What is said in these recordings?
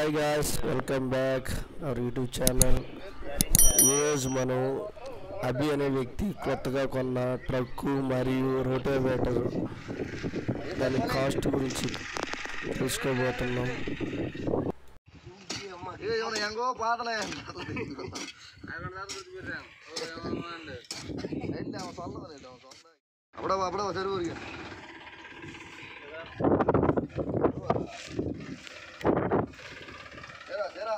Hi guys welcome back our YouTube channel ఈరోజు మనం అభి అనే వ్యక్తి కొత్తగా కొన్న ట్రక్కు మరియు రోటోవేటర్ దాని కాస్ట్ గురించి తెలుసుకోబోతున్నాం ఏ ఏమన్నా ఎంగో పాటలే అప్పుడే అప్పుడే సరి ఊరికి చేరా చేరా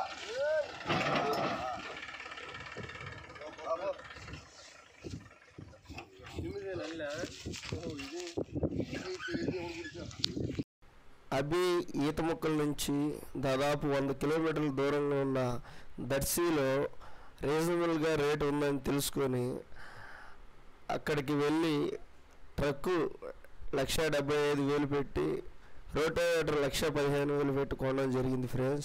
అభి ఈత ముక్కల నుంచి దాదాపు వంద కిలోమీటర్ల దూరంలో ఉన్న దర్శిలో రీజనబుల్గా రేట్ ఉందని తెలుసుకొని అక్కడికి వెళ్ళి ట్రక్కు లక్ష డెబ్బై ఐదు వేలు పెట్టి రోటోవేటర్ లక్ష పదిహేను వేలు పెట్టి కొనడం జరిగింది ఫ్రెండ్స్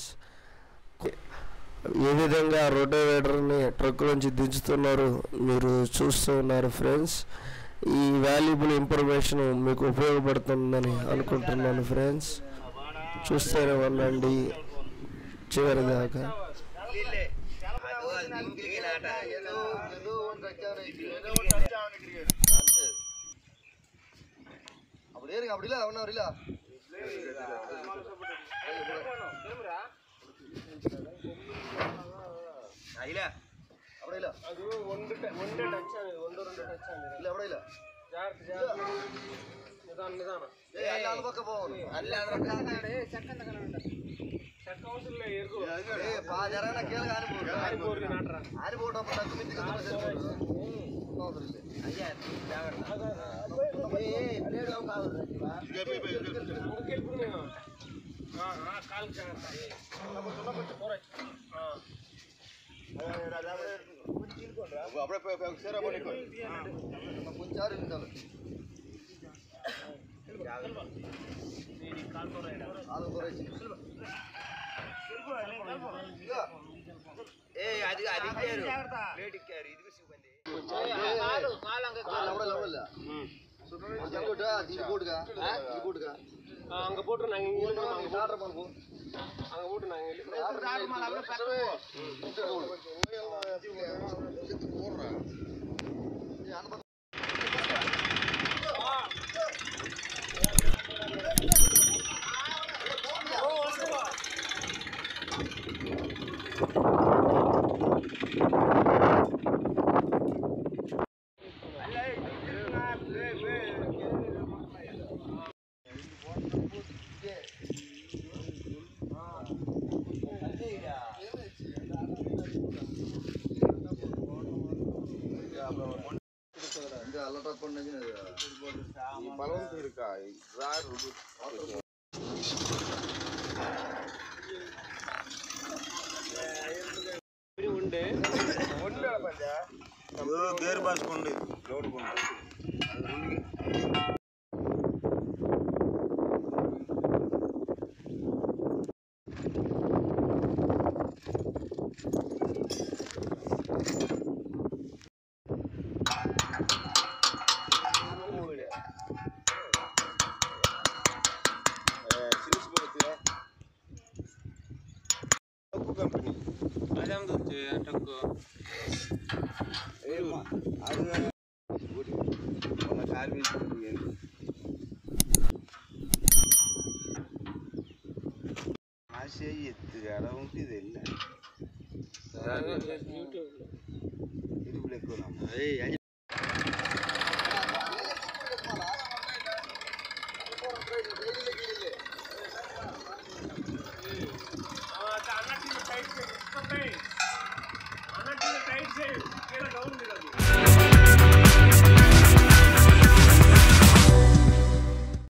ఏ విధంగా రోటోవేటర్ని ట్రక్ నుంచి దించుతున్నారు మీరు చూస్తూ ఉన్నారు ఫ్రెండ్స్ ఈ వాల్యుబుల్ ఇన్ఫర్మేషన్ మీకు ఉపయోగపడుతుందని అనుకుంటున్నాను ఫ్రెండ్స్ చూస్తూనే ఉండండి చివరి దాకా அப்படி ஏறுங்க அப்படி இல்ல ஒன்னும் இல்ல அப்படி இல்ல இல்ல அப்படி இல்ல ஏய், அல்ல அந்த பக்கம் போகணும் ஏய், பாதி நேரம் நான் கேளுங்க, ஆணி போடுறேன். ஆணி போட்டு அப்புறம் டக்கு மிதிக்க சொன்னா சரி போடுறேன். ஒண்ணும் அவசரம் இல்லை. ஏய், ஏய், பிளேடு அவங்க ஆகுது. కొంచెం ఆరు నిమిషాలు. నాలుగు కూరేసి. ఇదిగో. கால் அவ்வளோ level இல்ல. கொஞ்சம் அங்க விட்டா, இது போட்டுக்க. இது போட்டுக்க. அங்க போட்டு நாங்க இங்க போட்டு வாங்க, நீ ஆர்டர் பண்ணு போ. அங்க போட்டு நாங்க இங்க ஆர்டர் பண்ணி செத்து போடு. ஏய், அந்த பக்கம் இந்த அலர்ட் பண்ணி ఉండే గేర్ బాసుకుండి లోడ్ కంపెనీ అదేం దొరికి టక్కు అది మన కార్ వేసుకుంటుంది ఆశ ఎత్తుగా ఉంటుంది వెళ్ళా ఇరుపులు ఎక్కువ అన్నట్టు సైడ్